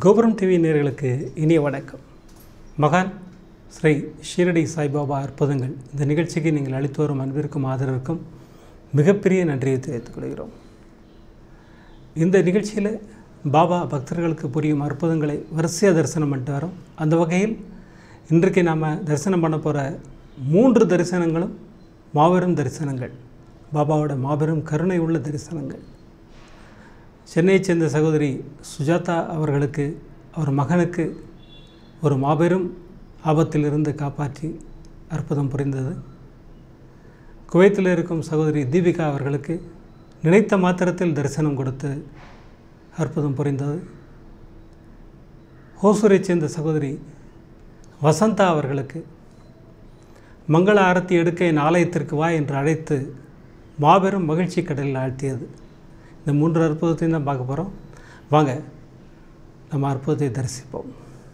கோபுரம் டிவி நேயர்களுக்கு இனிய வணக்கம் மகான் ஸ்ரீ ஷீரடி சாய்பாபா அற்புதங்கள் இந்த நிகழ்ச்சிக்கு நீங்கள் அளித்து வரும் அன்பிற்கும் ஆதரவிற்கும் மிகப்பெரிய நன்றியை தெரிவித்துக் கொள்கிறோம் இந்த நிகழ்ச்சியில் பாபா பக்தர்களுக்கு புரியும் அற்புதங்களை வரிசையாக தரிசனம் பண்ணிட்டு வரோம் அந்த வகையில் இன்றைக்கு நாம் தரிசனம் பண்ண போகிற மூன்று தரிசனங்களும் மாபெரும் தரிசனங்கள் பாபாவோட மாபெரும் கருணை உள்ள தரிசனங்கள் சென்னையைச் சேர்ந்த சகோதரி சுஜாதா அவர்களுக்கு அவர் மகனுக்கு ஒரு மாபெரும் ஆபத்திலிருந்து காப்பாற்றி அற்புதம் புரிந்தது குவைத்தில் இருக்கும் சகோதரி தீபிகா அவர்களுக்கு நினைத்த மாத்திரத்தில் தரிசனம் கொடுத்து அற்புதம் புரிந்தது ஹோசூரைச் சேர்ந்த சகோதரி வசந்தா அவர்களுக்கு மங்கள ஆரத்தி எடுக்க என் ஆலயத்திற்கு வா என்று அழைத்து மாபெரும் மகிழ்ச்சி கடலில் ஆழ்த்தியது இந்த மூன்று அற்புதத்தையும் தான் பார்க்க போகிறோம் வாங்க நம்ம அற்புதத்தை தரிசிப்போம்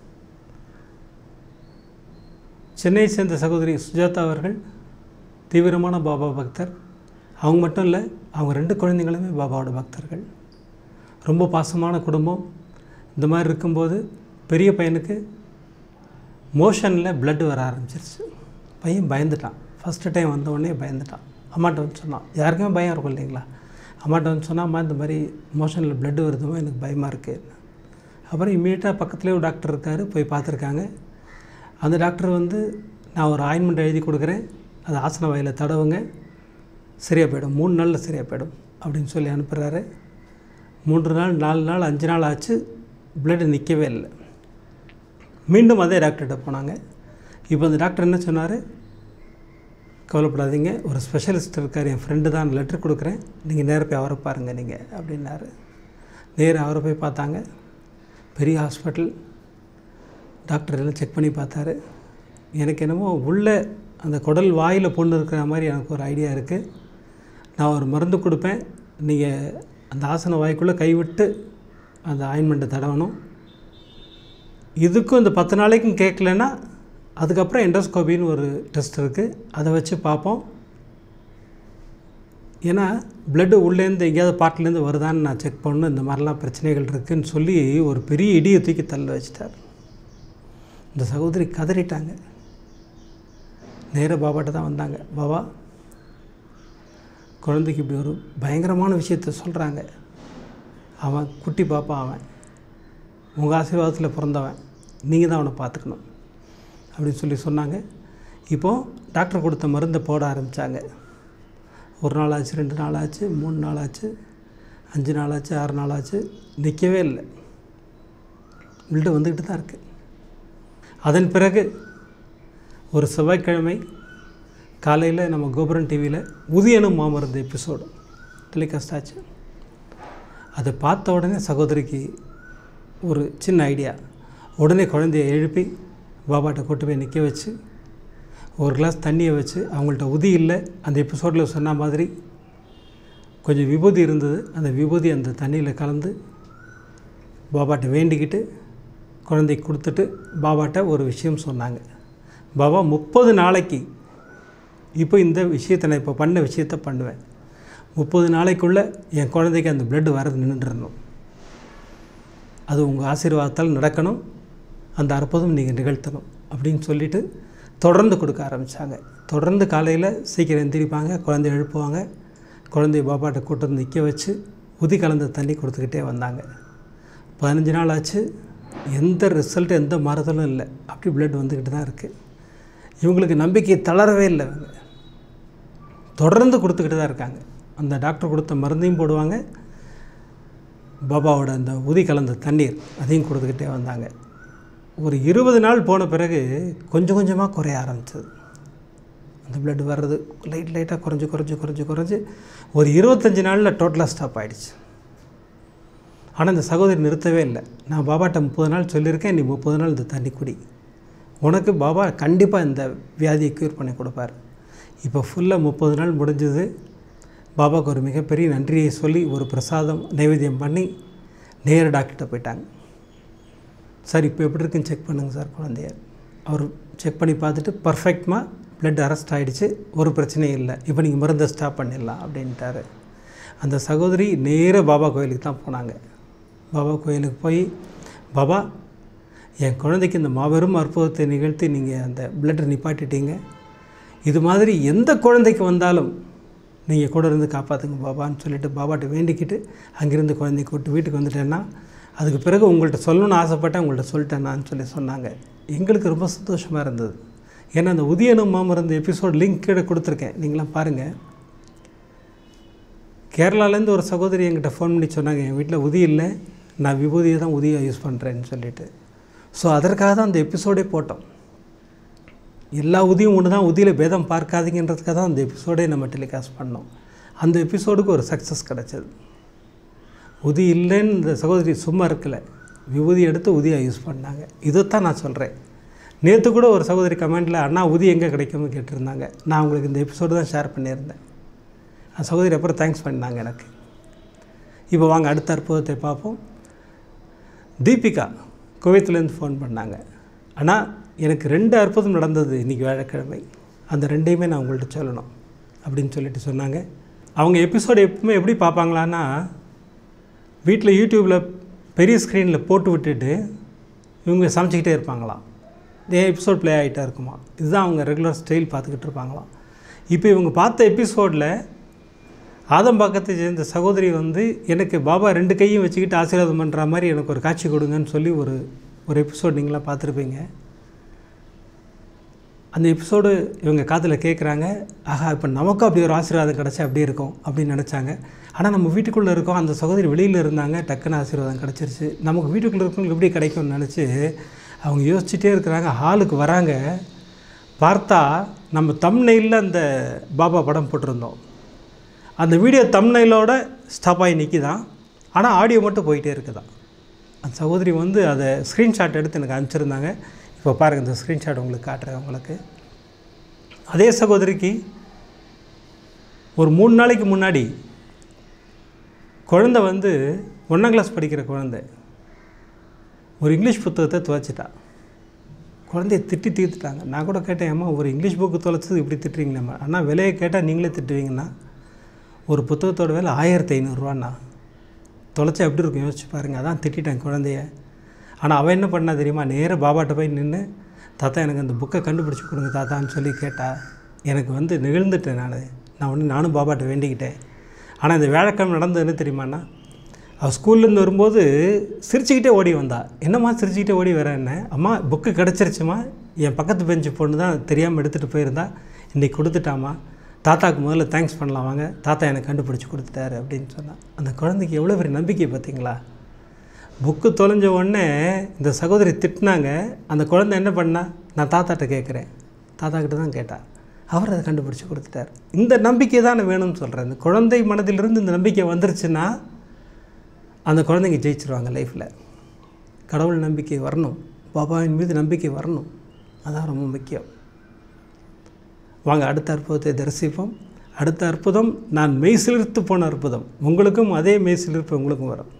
சென்னையை சேர்ந்த சகோதரி சுஜாதா அவர்கள் தீவிரமான பாபா பக்தர் அவங்க மட்டும் இல்லை அவங்க ரெண்டு குழந்தைங்களுமே பாபாவோட பக்தர்கள் ரொம்ப பாசமான குடும்பம் இந்த மாதிரி இருக்கும்போது பெரிய பையனுக்கு மோஷனில் blood வர ஆரம்பிச்சிருச்சு பையன் பயந்துட்டான் ஃபஸ்ட்டு டைம் வந்த உடனே பயந்துட்டான் அம்மாட்ட வந்து சொன்னான் யாருக்குமே பயம் இருக்கும் இல்லைங்களா அம்மாட்ட வந்து சொன்னா அம்மா இந்த மாதிரி மோஷனில் blood வருதுமா எனக்கு பயமாக இருக்குது அப்புறம் இம்மீடியட்டாக பக்கத்துலேயே ஒரு டாக்டர் இருக்கார் போய் பார்த்துருக்காங்க அந்த டாக்டர் வந்து நான் ஒரு ஆயின்மெண்ட் எழுதி கொடுக்குறேன் அது ஆசன வாயில் தடவுங்க சரியாக போயிடும் மூணு நாளில் சரியாக போயிடும் அப்படின்னு சொல்லி அனுப்புகிறாரு மூன்று நாள் நாலு நாள் அஞ்சு நாள் ஆச்சு பிளட் நிற்கவே இல்லை மீண்டும் அதே டாக்டர்கிட்ட போனாங்க இப்போ அந்த டாக்டர் என்ன சொன்னார் கவலைப்படாதீங்க ஒரு ஸ்பெஷலிஸ்ட் இருக்கார் என் ஃப்ரெண்டு தான் லெட்டர் கொடுக்குறேன் நீங்கள் நேராக போய் அவரை பாருங்கள் நீங்கள் அப்படின்னாரு நேராக அவரை போய் பார்த்தாங்க பெரிய ஹாஸ்பிட்டல் டாக்டர் எல்லாம் செக் பண்ணி பார்த்தாரு எனக்கு என்னமோ உள்ளே அந்த குடல் வாயில் பொண்ணு இருக்கிற மாதிரி எனக்கு ஒரு ஐடியா இருக்குது நான் ஒரு மருந்து கொடுப்பேன் நீங்கள் அந்த ஆசன வாய்க்குள்ளே கைவிட்டு அந்த ஆயின்மெண்ட்டை தடவணும் இதுக்கும் இந்த பத்து நாளைக்கும் கேட்கலன்னா அதுக்கப்புறம் எண்டோஸ்கோபின்னு ஒரு டெஸ்ட் இருக்குது அதை வச்சு பார்ப்போம் ஏன்னா பிளட்டு உள்ளேருந்து எங்கேயாவது பாட்டிலேருந்து வருதான்னு நான் செக் பண்ணணும் இந்த மாதிரிலாம் பிரச்சனைகள் இருக்குதுன்னு சொல்லி ஒரு பெரிய இடியை தூக்கி தள்ள வச்சிட்டார் இந்த சகோதரி கதறிட்டாங்க நேராக பாபாட்ட தான் வந்தாங்க பாபா குழந்தைக்கு இப்படி ஒரு பயங்கரமான விஷயத்த சொல்கிறாங்க அவன் குட்டி பாப்பா அவன் உங்கள் ஆசீர்வாதத்தில் பிறந்தவன் நீங்கள் தான் அவனை பார்த்துக்கணும் அப்படின்னு சொல்லி சொன்னாங்க இப்போது டாக்டர் கொடுத்த மருந்தை போட ஆரம்பித்தாங்க ஒரு நாள் ஆச்சு ரெண்டு நாள் ஆச்சு மூணு நாள் ஆச்சு அஞ்சு நாள் ஆச்சு ஆறு நாள் ஆச்சு நிற்கவே இல்லை பில்டு வந்துக்கிட்டு தான் இருக்குது அதன் பிறகு ஒரு செவ்வாய்க்கிழமை காலையில் நம்ம கோபுரம் டிவியில் உதயனும் மாமருந்து எபிசோடு டெலிகாஸ்ட் ஆச்சு அதை பார்த்த உடனே சகோதரிக்கு ஒரு சின்ன ஐடியா உடனே குழந்தைய எழுப்பி பாபாட்ட கூட்டு போய் நிற்க வச்சு ஒரு கிளாஸ் தண்ணியை வச்சு அவங்கள்ட்ட உதி இல்லை அந்த எபிசோடில் சொன்ன மாதிரி கொஞ்சம் விபூதி இருந்தது அந்த விபூதி அந்த தண்ணியில் கலந்து பாபாட்ட வேண்டிக்கிட்டு குழந்தைக்கு கொடுத்துட்டு பாபாட்ட ஒரு விஷயம் சொன்னாங்க பாபா முப்பது நாளைக்கு இப்போ இந்த விஷயத்தை நான் இப்போ பண்ண விஷயத்த பண்ணுவேன் முப்பது நாளைக்குள்ளே என் குழந்தைக்கு அந்த பிளட் வரது நின்றுடணும் அது உங்கள் ஆசீர்வாதத்தால் நடக்கணும் அந்த அற்புதம் நீங்கள் நிகழ்த்தணும் அப்படின்னு சொல்லிவிட்டு தொடர்ந்து கொடுக்க ஆரம்பித்தாங்க தொடர்ந்து காலையில் சீக்கிரம் எந்திரிப்பாங்க குழந்தை எழுப்புவாங்க குழந்தைய பாப்பாட்ட கூட்டு வந்து நிற்க வச்சு உதி கலந்த தண்ணி கொடுத்துக்கிட்டே வந்தாங்க பதினஞ்சு நாள் ஆச்சு எந்த ரிசல்ட் எந்த மாறுதலும் இல்லை அப்படி பிளட் வந்துக்கிட்டு தான் இருக்குது இவங்களுக்கு நம்பிக்கை தளரவே இல்லை இவங்க தொடர்ந்து கொடுத்துக்கிட்டு தான் இருக்காங்க அந்த டாக்டர் கொடுத்த மருந்தையும் போடுவாங்க பாபாவோட அந்த உதி கலந்த தண்ணீர் அதையும் கொடுத்துக்கிட்டே வந்தாங்க ஒரு இருபது நாள் போன பிறகு கொஞ்சம் கொஞ்சமாக குறைய ஆரம்பிச்சது அந்த பிளட் வர்றது லைட் லைட்டாக குறைஞ்சி குறைஞ்சி குறைஞ்சி குறைஞ்சி ஒரு இருபத்தஞ்சி நாளில் டோட்டலாக ஸ்டாப் ஆகிடுச்சு ஆனால் இந்த சகோதரி நிறுத்தவே இல்லை நான் பாபாட்ட முப்பது நாள் சொல்லியிருக்கேன் நீ முப்பது நாள் இந்த தண்ணி குடி உனக்கு பாபா கண்டிப்பாக இந்த வியாதியை க்யூர் பண்ணி கொடுப்பார் இப்போ ஃபுல்லாக முப்பது நாள் முடிஞ்சது பாபாவுக்கு ஒரு மிகப்பெரிய நன்றியை சொல்லி ஒரு பிரசாதம் நைவேத்தியம் பண்ணி நேர டாக்டர்கிட்ட போயிட்டாங்க சார் இப்போ எப்படி இருக்குன்னு செக் பண்ணுங்கள் சார் குழந்தைய அவர் செக் பண்ணி பார்த்துட்டு பர்ஃபெக்ட்மாக பிளட் அரெஸ்ட் ஆகிடுச்சு ஒரு பிரச்சனையும் இல்லை இப்போ நீங்கள் மருந்தை ஸ்டாப் பண்ணிடலாம் அப்படின்ட்டாரு அந்த சகோதரி நேராக பாபா கோயிலுக்கு தான் போனாங்க பாபா கோயிலுக்கு போய் பாபா என் குழந்தைக்கு இந்த மாபெரும் அற்புதத்தை நிகழ்த்தி நீங்கள் அந்த பிளட்டை நிப்பாட்டிட்டீங்க இது மாதிரி எந்த குழந்தைக்கு வந்தாலும் நீங்கள் கூட இருந்து காப்பாற்றுங்க பாபான்னு சொல்லிட்டு பாபாட்ட வேண்டிக்கிட்டு அங்கேருந்து குழந்தைய கூப்பிட்டு வீட்டுக்கு வந்துட்டேன்னா அதுக்கு பிறகு உங்கள்கிட்ட சொல்லணும்னு ஆசைப்பட்டேன் உங்கள்கிட்ட சொல்லிட்டேன்னான்னு சொல்லி சொன்னாங்க எங்களுக்கு ரொம்ப சந்தோஷமாக இருந்தது ஏன்னா அந்த உதயனும் மாமருந்து எபிசோட் லிங்க் கீழே கொடுத்துருக்கேன் நீங்களாம் பாருங்கள் கேரளாலேருந்து ஒரு சகோதரி என்கிட்ட ஃபோன் பண்ணி சொன்னாங்க என் வீட்டில் உதி இல்லை நான் விபூதியை தான் உதியாக யூஸ் பண்ணுறேன்னு சொல்லிட்டு ஸோ அதற்காக தான் அந்த எபிசோடே போட்டோம் எல்லா உதியும் ஒன்று தான் உதியில் பேதம் பார்க்காதீங்கன்றதுக்காக தான் அந்த எபிசோடே நம்ம டெலிகாஸ்ட் பண்ணோம் அந்த எபிசோடுக்கு ஒரு சக்ஸஸ் கிடச்சது உதி இல்லைன்னு இந்த சகோதரி சும்மா இருக்கலை விபூதி எடுத்து உதியாக யூஸ் பண்ணாங்க இதைத்தான் நான் சொல்கிறேன் நேற்று கூட ஒரு சகோதரி கமெண்டில் அண்ணா உதி எங்கே கிடைக்கும்னு கேட்டிருந்தாங்க நான் உங்களுக்கு இந்த எபிசோடு தான் ஷேர் பண்ணியிருந்தேன் அந்த சகோதரி அப்புறம் தேங்க்ஸ் பண்ணாங்க எனக்கு இப்போ வாங்க அடுத்த அற்புதத்தை பார்ப்போம் தீபிகா குவைத்துலேருந்து ஃபோன் பண்ணாங்க ஆனால் எனக்கு ரெண்டு அற்புதம் நடந்தது இன்றைக்கி வியாழக்கிழமை அந்த ரெண்டையுமே நான் உங்கள்கிட்ட சொல்லணும் அப்படின்னு சொல்லிட்டு சொன்னாங்க அவங்க எபிசோடு எப்பவுமே எப்படி பார்ப்பாங்களான்னா வீட்டில் யூடியூப்பில் பெரிய ஸ்க்ரீனில் போட்டு விட்டுட்டு இவங்க சமைச்சிக்கிட்டே இருப்பாங்களாம் இதே எபிசோட் ப்ளே ஆகிட்டா இருக்குமா இதுதான் அவங்க ரெகுலர் ஸ்டைல் பார்த்துக்கிட்டு இருப்பாங்களாம் இப்போ இவங்க பார்த்த எபிசோடில் ஆதம்பாக்கத்தை சேர்ந்த சகோதரி வந்து எனக்கு பாபா ரெண்டு கையும் வச்சுக்கிட்டு ஆசீர்வாதம் பண்ணுற மாதிரி எனக்கு ஒரு காட்சி கொடுங்கன்னு சொல்லி ஒரு ஒரு எபிசோட் நீங்களாம் பார்த்துருப்பீங்க அந்த எபிசோடு இவங்க காதில் கேட்குறாங்க ஆஹா இப்போ நமக்கும் அப்படி ஒரு ஆசீர்வாதம் கிடச்சா அப்படி இருக்கும் அப்படின்னு நினச்சாங்க ஆனால் நம்ம வீட்டுக்குள்ளே இருக்கோம் அந்த சகோதரி வெளியில் இருந்தாங்க டக்குன்னு ஆசீர்வாதம் கிடச்சிருச்சு நமக்கு வீட்டுக்குள்ளே இருக்கவங்களுக்கு எப்படி கிடைக்கும்னு நினச்சி அவங்க யோசிச்சுட்டே இருக்கிறாங்க ஹாலுக்கு வராங்க பார்த்தா நம்ம தம்னையில் அந்த பாபா படம் போட்டிருந்தோம் அந்த வீடியோ தம்னைலோட ஸ்டாப் ஆகி நிற்கிதான் ஆனால் ஆடியோ மட்டும் போயிட்டே இருக்குதான் அந்த சகோதரி வந்து அதை ஸ்க்ரீன்ஷாட் எடுத்து எனக்கு அனுப்பிச்சிருந்தாங்க இப்போ பாருங்கள் இந்த ஸ்க்ரீன்ஷாட் உங்களுக்கு காட்டுறேன் உங்களுக்கு அதே சகோதரிக்கு ஒரு மூணு நாளைக்கு முன்னாடி குழந்தை வந்து ஒன்றாம் கிளாஸ் படிக்கிற குழந்தை ஒரு இங்கிலீஷ் புத்தகத்தை துவைச்சிட்டா குழந்தைய திட்டி தீர்த்துட்டாங்க நான் கூட கேட்டேன் அம்மா ஒரு இங்கிலீஷ் புக்கு தொலைச்சது இப்படி திட்டுறீங்களேம்மா ஆனால் விலையை கேட்டால் நீங்களே திட்டுவீங்கன்னா ஒரு புத்தகத்தோட விலை ஆயிரத்தி ஐநூறுரூவாண்ணா தொலைச்சா எப்படி இருக்கும் யோசிச்சு பாருங்கள் அதான் திட்டிட்டேன் குழந்தைய ஆனால் அவன் என்ன பண்ணா தெரியுமா நேராக பாபாட்ட போய் நின்று தாத்தா எனக்கு அந்த புக்கை கண்டுபிடிச்சி கொடுங்க தாத்தான்னு சொல்லி கேட்டா எனக்கு வந்து நிகழ்ந்துட்டேன் நான் நான் ஒன்று நானும் பாபாட்ட வேண்டிக்கிட்டேன் ஆனால் இந்த வியாழக்கிழமை நடந்தது என்ன தெரியுமாண்ணா அவள் ஸ்கூல்லேருந்து வரும்போது சிரிச்சுக்கிட்டே ஓடி வந்தா என்னம்மா சிரிச்சுக்கிட்டே ஓடி வரேன் என்ன அம்மா புக்கு கிடச்சிருச்சுமா என் பக்கத்து பெஞ்சு பொண்ணு தான் தெரியாமல் எடுத்துகிட்டு போயிருந்தா இன்றைக்கி கொடுத்துட்டாமா தாத்தாக்கு முதல்ல தேங்க்ஸ் பண்ணலாம் வாங்க தாத்தா எனக்கு கண்டுபிடிச்சி கொடுத்துட்டாரு அப்படின்னு சொன்னான் அந்த குழந்தைக்கு எவ்வளோ பெரிய நம்பிக்கை பார்த்தீங்களா புக்கு தொலைஞ்ச உடனே இந்த சகோதரி திட்டினாங்க அந்த குழந்தை என்ன பண்ணா நான் தாத்தாட்ட கேட்குறேன் தாத்தா கிட்ட தான் கேட்டா அவர் அதை கண்டுபிடிச்சி கொடுத்துட்டார் இந்த நம்பிக்கை தான் நான் வேணும்னு சொல்கிறேன் இந்த குழந்தை மனதிலிருந்து இந்த நம்பிக்கை வந்துருச்சுன்னா அந்த குழந்தைங்க ஜெயிச்சிருவாங்க லைஃப்பில் கடவுள் நம்பிக்கை வரணும் பாபாவின் மீது நம்பிக்கை வரணும் அதான் ரொம்ப முக்கியம் வாங்க அடுத்த அற்புதத்தை தரிசிப்போம் அடுத்த அற்புதம் நான் மெய் சிலிர்த்து போன அற்புதம் உங்களுக்கும் அதே மெய் சிலிர்ப்பு உங்களுக்கும் வரும்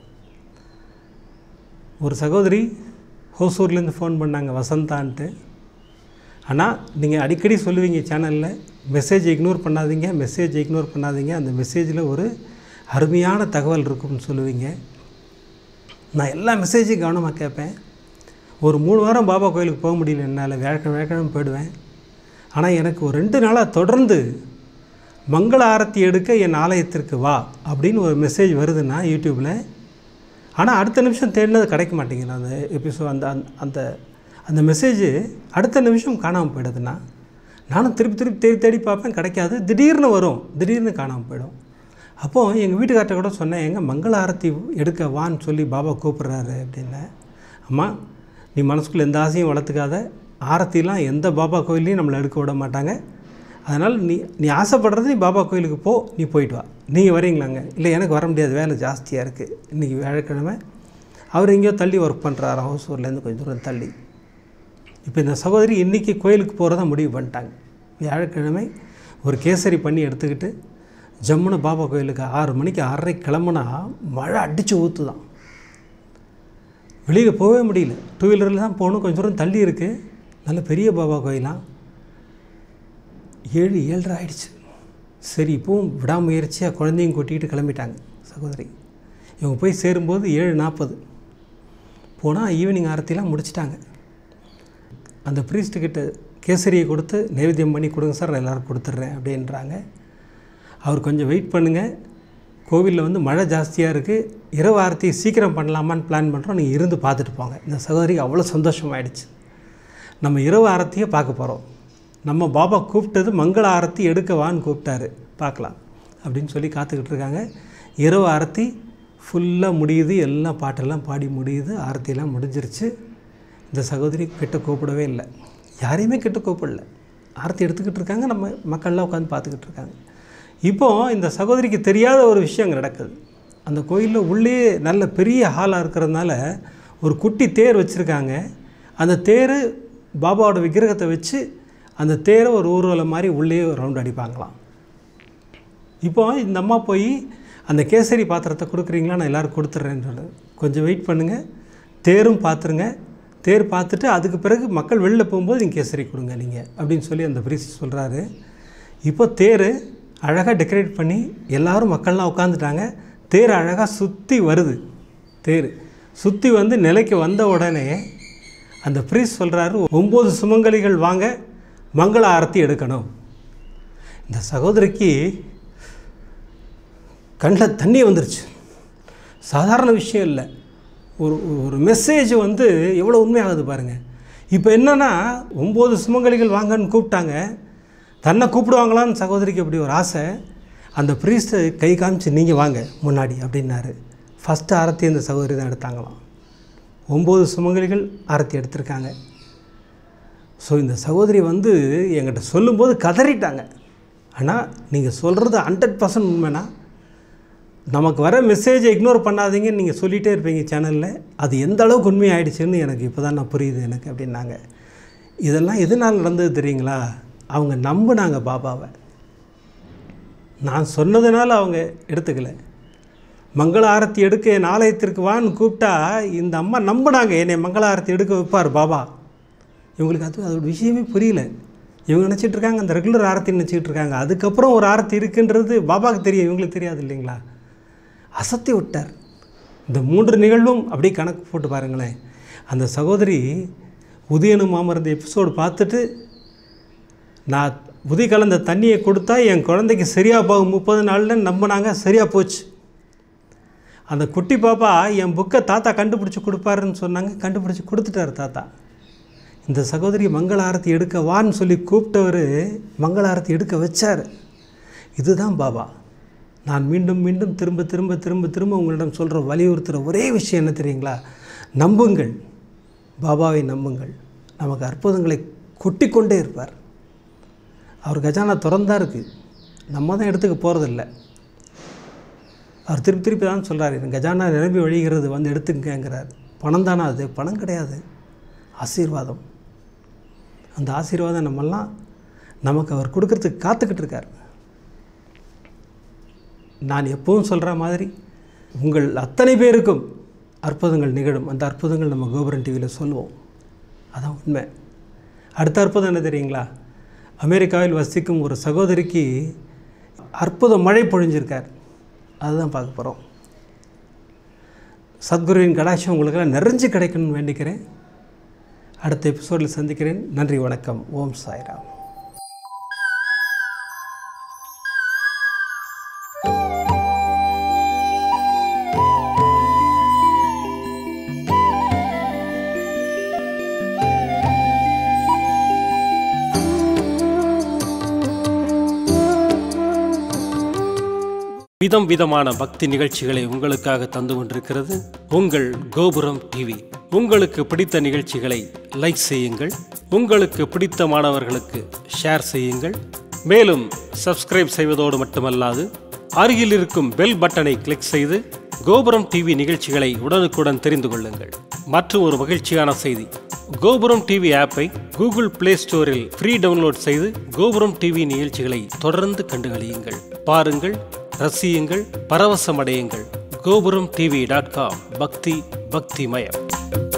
ஒரு சகோதரி ஹோசூர்லேருந்து ஃபோன் பண்ணாங்க வசந்தான்ட்டு ஆனால் நீங்கள் அடிக்கடி சொல்லுவீங்க சேனலில் மெசேஜ் இக்னோர் பண்ணாதீங்க மெசேஜ் இக்னோர் பண்ணாதீங்க அந்த மெசேஜில் ஒரு அருமையான தகவல் இருக்கும்னு சொல்லுவீங்க நான் எல்லா மெசேஜையும் கவனமாக கேட்பேன் ஒரு மூணு வாரம் பாபா கோயிலுக்கு போக முடியல என்னால் வியாழக்கிழமை வியாழக்கிழமை போயிடுவேன் ஆனால் எனக்கு ஒரு ரெண்டு நாளாக தொடர்ந்து மங்கள ஆரத்தி எடுக்க என் ஆலயத்திற்கு வா அப்படின்னு ஒரு மெசேஜ் வருதுன்னா யூடியூப்பில் ஆனால் அடுத்த நிமிஷம் தேடினது கிடைக்க மாட்டேங்குது அந்த எபிசோட் அந்த அந்த- அந்த அந்த மெசேஜ் அடுத்த நிமிஷம் காணாமல் போயிடுதுன்னா நானும் திருப்பி திருப்பி தேடி தேடி பார்ப்பேன் கிடைக்காது திடீர்னு வரும் திடீர்னு காணாமல் போயிடும் அப்போது எங்கள் வீட்டுக்கார்ட்ட கூட சொன்னேன் எங்க மங்கள ஆரத்தி எடுக்க வான்னு சொல்லி பாபா கூப்பிட்றாரு அப்படின்னு அம்மா நீ மனசுக்குள்ளே எந்த ஆசையும் வளர்த்துக்காத ஆரத்திலாம் எந்த பாபா கோயிலையும் நம்மளை எடுக்க விட மாட்டாங்க அதனால் நீ நீ ஆசைப்படுறது நீ பாபா கோயிலுக்கு போ நீ போயிட்டு வா நீங்கள் வரீங்களாங்க இல்லை எனக்கு வர முடியாது வேலை ஜாஸ்தியாக இருக்குது இன்றைக்கி வியாழக்கிழமை அவர் எங்கேயோ தள்ளி ஒர்க் பண்ணுறாரு ஹவுஸ்ஊர்லேருந்து கொஞ்சம் தூரம் தள்ளி இப்போ இந்த சகோதரி இன்றைக்கி கோயிலுக்கு போகிறதா முடிவு பண்ணிட்டாங்க வியாழக்கிழமை ஒரு கேசரி பண்ணி எடுத்துக்கிட்டு ஜம்முன்னு பாபா கோயிலுக்கு ஆறு மணிக்கு ஆறரை கிளம்புனா மழை அடித்து ஊற்றுதான் வெளியில் போகவே முடியல டூ வீலரில் தான் போகணும் கொஞ்சம் தூரம் தள்ளி இருக்குது நல்ல பெரிய பாபா கோயிலாம் ஏழு ஏழரை ஆயிடுச்சு சரி இப்போவும் விடாமுயற்சியாக குழந்தையும் கூட்டிகிட்டு கிளம்பிட்டாங்க சகோதரி இவங்க போய் சேரும்போது ஏழு நாற்பது போனால் ஈவினிங் ஆரத்திலாம் முடிச்சிட்டாங்க அந்த priest-கிட்ட கேசரியை கொடுத்து நைவேத்தியம் பண்ணி கொடுங்க சார் நான் எல்லோரும் கொடுத்துட்றேன் அப்படின்றாங்க அவர் கொஞ்சம் வெயிட் பண்ணுங்கள் கோவிலில் வந்து மழை ஜாஸ்தியாக இருக்குது இரவு ஆரத்தி சீக்கிரம் பண்ணலாமான்னு பிளான் பண்ணுறோம் நீங்கள் இருந்து பார்த்துட்டு போங்க இந்த சகோதரிக்கு அவ்வளோ சந்தோஷமாயிடுச்சு நம்ம இரவு ஆரத்தியை பார்க்க போகிறோம் நம்ம பாபா கூப்பிட்டது மங்கள ஆரத்தி எடுக்க வான்னு கூப்பிட்டாரு பார்க்கலாம் அப்படின்னு சொல்லி காத்துக்கிட்டு இருக்காங்க இரவு ஆரத்தி ஃபுல்லாக முடியுது எல்லாம் பாட்டெல்லாம் பாடி முடியுது ஆரத்தியெல்லாம் முடிஞ்சிருச்சு இந்த சகோதரி கிட்ட கூப்பிடவே இல்லை யாரையுமே கிட்ட கூப்பிடல ஆரத்தி எடுத்துக்கிட்டு இருக்காங்க நம்ம மக்கள்லாம் உட்காந்து பார்த்துக்கிட்டு இருக்காங்க இப்போ இந்த சகோதரிக்கு தெரியாத ஒரு விஷயம் அங்கே நடக்குது அந்த கோயிலில் உள்ளே நல்ல பெரிய ஹாலாக இருக்கிறதுனால ஒரு குட்டி தேர் வச்சுருக்காங்க அந்த தேர் பாபாவோட விக்கிரகத்தை வச்சு அந்த தேரை ஒரு ஊர்வலம் மாதிரி உள்ளே ரவுண்ட் அடிப்பாங்களாம் இப்போ இந்த அம்மா போய் அந்த கேசரி பாத்திரத்தை கொடுக்குறீங்களா நான் எல்லோரும் கொடுத்துட்றேன்னு சொன்னேன் கொஞ்சம் வெயிட் பண்ணுங்கள் தேரும் பார்த்துருங்க தேர் பார்த்துட்டு அதுக்கு பிறகு மக்கள் வெளில போகும்போது நீங்கள் கேசரி கொடுங்க நீங்கள் அப்படின்னு சொல்லி அந்த பிரீஸ்ட் சொல்கிறாரு இப்போ தேர் அழகாக டெக்கரேட் பண்ணி எல்லாரும் மக்கள்லாம் உட்காந்துட்டாங்க தேர் அழகாக சுற்றி வருது தேர் சுற்றி வந்து நிலைக்கு வந்த உடனே அந்த ப்ரீஸ் சொல்கிறாரு ஒம்பது சுமங்கலிகள் வாங்க மங்கள ஆரத்தி எடுக்கணும் இந்த சகோதரிக்கு கண்ணில் தண்ணி வந்துருச்சு சாதாரண விஷயம் இல்லை ஒரு ஒரு மெசேஜ் வந்து எவ்வளோ உண்மையாகுது பாருங்கள் இப்போ என்னென்னா ஒம்பது சுமங்கலிகள் வாங்கன்னு கூப்பிட்டாங்க தன்னை கூப்பிடுவாங்களான்னு சகோதரிக்கு அப்படி ஒரு ஆசை அந்த ப்ரீஸ்ட்டை கை காமிச்சு நீங்கள் வாங்க முன்னாடி அப்படின்னாரு ஃபஸ்ட்டு ஆரத்தி அந்த சகோதரி தான் எடுத்தாங்களாம் ஒம்பது சுமங்கலிகள் ஆரத்தி எடுத்திருக்காங்க ஸோ இந்த சகோதரி வந்து என்கிட்ட சொல்லும்போது கதறிட்டாங்க ஆனால் நீங்கள் சொல்கிறது ஹண்ட்ரட் பர்சன்ட் உண்மைனா நமக்கு வர மெசேஜை இக்னோர் பண்ணாதீங்கன்னு நீங்கள் சொல்லிகிட்டே இருப்பீங்க சேனலில் அது எந்த அளவுக்கு உண்மை ஆயிடுச்சுன்னு எனக்கு இப்போ தான் நான் புரியுது எனக்கு அப்படின்னாங்க இதெல்லாம் எதனால் நடந்தது தெரியுங்களா அவங்க நம்பினாங்க பாபாவை நான் சொன்னதுனால அவங்க எடுத்துக்கல மங்கள ஆரத்தி எடுக்க என் ஆலயத்திற்கு வான்னு கூப்பிட்டா இந்த அம்மா நம்பினாங்க என்னை மங்கள ஆரத்தி எடுக்க வைப்பார் பாபா இவங்களுக்கு அது அதோட விஷயமே புரியல இவங்க நினச்சிட்டு இருக்காங்க அந்த ரெகுலர் ஆரத்தி நினச்சிக்கிட்டு இருக்காங்க அதுக்கப்புறம் ஒரு ஆரத்தி இருக்குன்றது பாபாவுக்கு தெரியும் இவங்களுக்கு தெரியாது இல்லைங்களா அசத்தி விட்டார் இந்த மூன்று நிகழ்வும் அப்படியே கணக்கு போட்டு பாருங்களேன் அந்த சகோதரி உதயனு மாமருந்த எபிசோடு பார்த்துட்டு நான் உதி கலந்த தண்ணியை கொடுத்தா என் குழந்தைக்கு சரியாக போகும் முப்பது நாளில் நம்பினாங்க சரியாக போச்சு அந்த குட்டி பாப்பா என் புக்கை தாத்தா கண்டுபிடிச்சி கொடுப்பாருன்னு சொன்னாங்க கண்டுபிடிச்சி கொடுத்துட்டாரு தாத்தா இந்த சகோதரி மங்கள ஆரத்தி எடுக்க வான்னு சொல்லி கூப்பிட்டவர் மங்கள ஆரத்தி எடுக்க வச்சார் இதுதான் பாபா நான் மீண்டும் மீண்டும் திரும்ப திரும்ப திரும்ப திரும்ப உங்களிடம் சொல்கிற வலியுறுத்துகிற ஒரே விஷயம் என்ன தெரியுங்களா நம்புங்கள் பாபாவை நம்புங்கள் நமக்கு அற்புதங்களை கொட்டிக்கொண்டே இருப்பார் அவர் கஜானா திறந்தா இருக்குது நம்ம தான் எடுத்துக்க போகிறதில்ல அவர் திருப்பி திருப்பி தான் சொல்கிறார் எனக்கு கஜானா நிரம்பி வழிகிறது வந்து எடுத்துக்கங்கிறார் பணம் தானே அது பணம் கிடையாது ஆசீர்வாதம் அந்த ஆசீர்வாதம் நம்மெல்லாம் நமக்கு அவர் கொடுக்கறதுக்கு காத்துக்கிட்டு இருக்கார் நான் எப்பவும் சொல்கிற மாதிரி உங்கள் அத்தனை பேருக்கும் அற்புதங்கள் நிகழும் அந்த அற்புதங்கள் நம்ம கோபுரம் டிவியில் சொல்லுவோம் அதான் உண்மை அடுத்த அற்புதம் என்ன தெரியுங்களா அமெரிக்காவில் வசிக்கும் ஒரு சகோதரிக்கு அற்புத மழை பொழிஞ்சிருக்கார் அதுதான் பார்க்க போகிறோம் சத்குருவின் கடாட்சம் உங்களுக்கெல்லாம் நிறைஞ்சு கிடைக்கணும்னு வேண்டிக்கிறேன் அடுத்த எபிசோடில் சந்திக்கிறேன் நன்றி வணக்கம் ஓம் சாய்ராம் விதம் விதமான பக்தி நிகழ்ச்சிகளை உங்களுக்காக தந்து கொண்டிருக்கிறது உங்கள் கோபுரம் டிவி உங்களுக்கு பிடித்த நிகழ்ச்சிகளை லைக் செய்யுங்கள் உங்களுக்கு பிடித்த மாணவர்களுக்கு ஷேர் செய்யுங்கள் மேலும் சப்ஸ்கிரைப் செய்வதோடு மட்டுமல்லாது அருகில் இருக்கும் பெல் பட்டனை கிளிக் செய்து கோபுரம் டிவி நிகழ்ச்சிகளை உடனுக்குடன் தெரிந்து கொள்ளுங்கள் மற்றும் ஒரு மகிழ்ச்சியான செய்தி கோபுரம் டிவி ஆப்பை கூகுள் பிளே ஸ்டோரில் ஃப்ரீ டவுன்லோட் செய்து கோபுரம் டிவி நிகழ்ச்சிகளை தொடர்ந்து கண்டுகளியுங்கள் பாருங்கள் ரசியுங்கள் பரவசமடையுங்கள் கோபுரம் டிவி டாட் காம் பக்தி பக்திமயம்